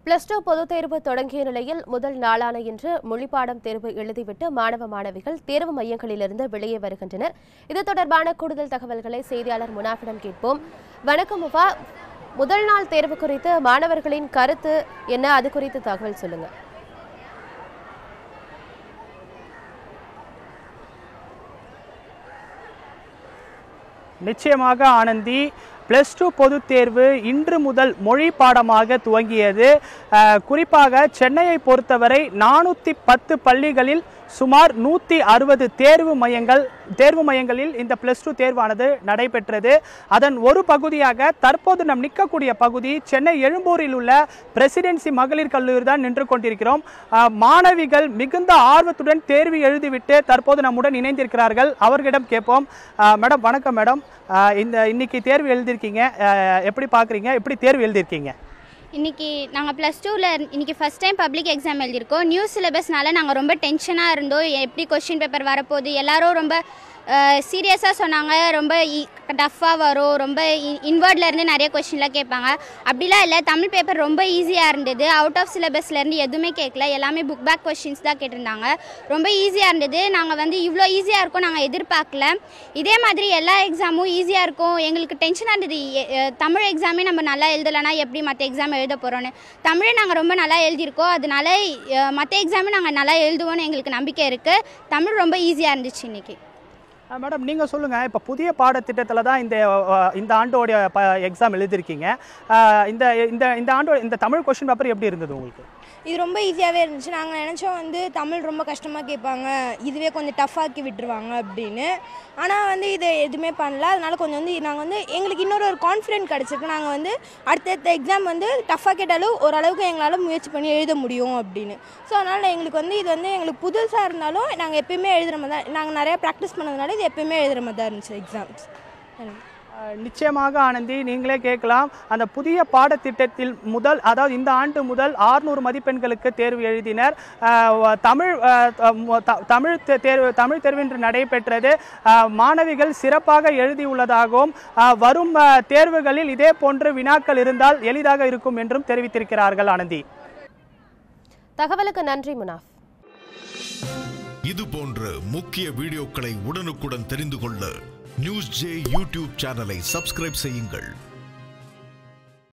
plus two பொதுத் தேர்வு தொடங்கிய நிலையில் முதல் நாளான இன்று மொழிப்பாடம் தேர்வு எழுதிவிட்டு மாணவ மாணவிகள் தேர்வு மையங்களிலிருந்து வெளியே வருகின்றனர் இது தொடர்பான கூடுதல் தகவல்களை செய்தியாளர் முனாஃபிடம் கேட்போம் வணக்கம் முஃபா முதல் நாள் தேர்வு குறித்து மாணவர்களின் கருத்து என்ன அது குறித்து தகவல் சொல்லுங்க நிச்சயமாக ஆனந்தி பிளஸ் டூ பொதுத் தேர்வு இன்று முதல் மொழி பாடமாக துவங்கியது அஹ், குறிப்பாக சென்னையை பொறுத்தவரை நானூற்றி பத்து பள்ளிகளில் சுமார் நூற்றி அறுபது தேர்வு மையங்கள் தேர்வு மையங்களில் இந்த பிளஸ் டூ தேர்வானது நடைபெற்றது அதன் ஒரு பகுதியாக தற்போது நாம் நிற்கக்கூடிய பகுதி சென்னை எழும்பூரில் உள்ள பிரசிடென்சி மகளிர் கல்லூரி தான் நின்று கொண்டிருக்கிறோம் அஹ், மாணவிகள் மிகுந்த ஆர்வத்துடன் தேர்வு எழுதிவிட்டு தற்போது நம்முடன் இணைந்திருக்கிறார்கள் அவர்களிடம் கேட்போம் அஹ், மேடம் வணக்கம் மேடம் அஹ், இந்த இன்னைக்கு தேர்வு எழுதியிருக்கீங்க அஹ், எப்படி பார்க்குறீங்க எப்படி தேர்வு எழுதியிருக்கீங்க இன்னைக்கு நாங்கள் ப்ளஸ் டூவில் இன்னைக்கு ஃபஸ்ட் டைம் பப்ளிக் எக்ஸாம் எழுதியிருக்கோம் நியூ சிலபஸ்னால நாங்கள் ரொம்ப டென்ஷனாக இருந்தோம் எப்படி கொஷின் பேப்பர் வரப்போகுது எல்லாரும் ரொம்ப சீரியஸாக சொன்னாங்க ரொம்ப டஃப்பாக வரும் ரொம்ப இன்வர்ட்ல இருந்து நிறைய கொஷின்லாம் கேட்பாங்க அப்படிலாம் இல்லை தமிழ் பேப்பர் ரொம்ப ஈஸியாக இருந்தது அவுட் ஆஃப் சிலபஸ்லேருந்து எதுவுமே கேட்கல எல்லாமே புக் பேக் கொஷின்ஸ் தான் கேட்டிருந்தாங்க ரொம்ப ஈஸியாக இருந்தது நாங்கள் வந்து இவ்வளோ ஈஸியாக இருக்கும் நாங்கள் எதிர்பார்க்கல இதே மாதிரி எல்லா எக்ஸாமும் ஈஸியாக இருக்கும் எங்களுக்கு டென்ஷனாக இருந்தது எ- எ- தமிழ் எக்ஸாமே நம்ம நல்லா எழுதலைன்னா எப்படி மற்ற எக்ஸாம் எழுத போகிறோன்னு தமிழை நாங்கள் ரொம்ப நல்லா எழுதியிருக்கோம் அதனால மற்ற எக்ஸாமே நாங்கள் நல்லா எழுதுவோம்னு எங்களுக்கு நம்பிக்கை இருக்குது தமிழ் ரொம்ப ஈஸியாக இருந்துச்சு இன்னைக்கு அஹ், மேடம் நீங்கள் சொல்லுங்கள் இப்போ புதிய பாடத்திட்டத்தில் தான் இந்த அஹ், இந்த ஆண்டோடைய ப எக்ஸாம் எழுதியிருக்கீங்க அஹ், இந்த இந்த இந்த ஆண்டோ இந்த தமிழ் கொஷின் பேப்பர் எப்படி இருந்தது உங்களுக்கு இது ரொம்ப ஈஸியாகவே இருந்துச்சு நாங்கள் நினச்சோம் வந்து தமிழ் ரொம்ப கஷ்டமாக கேட்பாங்க இதுவே கொஞ்சம் டஃப்பாக்கி விட்டுருவாங்க அப்படின்னு ஆனால் வந்து இது எதுவுமே பண்ணல அதனால கொஞ்சம் வந்து நாங்கள் வந்து எங்களுக்கு இன்னொரு ஒரு கான்ஃபிடென்ட் கிடச்சிருக்கு நாங்கள் வந்து அடுத்தடுத்த எக்ஸாம் வந்து டஃப்பாக கேட்டாலும் ஓரளவுக்கு எங்களால் முயற்சி பண்ணி எழுத முடியும் அப்படின்னு ஸோ அதனால் எங்களுக்கு வந்து இது வந்து எங்களுக்கு புதுசாக இருந்தாலும் நாங்கள் எப்பயுமே எழுதுகிற மாதிரி தான் நாங்கள் நிறையா ப்ராக்டிஸ் பண்ணதுனால இது எப்பயுமே எழுதுகிற மாதிரி தான் இருந்துச்சு எக்ஸாம்ஸ் அஹ், நிச்சயமாக ஆனந்தி நீங்களே கேட்கலாம் அந்த புதிய பாடத்திட்டத்தில் முதல் அதாவது இந்த ஆண்டு முதல் ஆறுநூறு மதிப்பெண்களுக்கு தேர்வு எழுதினர் அஹ், வ- தமிழ் அஹ், த- த- தமிழ் தே- தேர்வு தமிழ் தேர்வு இன்று நடைபெற்றது அஹ், மாணவிகள் சிறப்பாக எழுதியுள்ளதாகவும் அஹ், வரும் அஹ், தேர்வுகளில் இதே போன்று வினாக்கள் இருந்தால் எளிதாக இருக்கும் என்றும் தெரிவித்திருக்கிறார்கள் ஆனந்தி தகவலுக்கு நன்றி முனாஃப் இது போன்ற முக்கிய வீடியோக்களை உடனுக்குடன் தெரிந்து கொள்ள நியூஸ் ஜே யூடியூப் சேனலை சப்ஸ்கிரைப் செய்யுங்கள்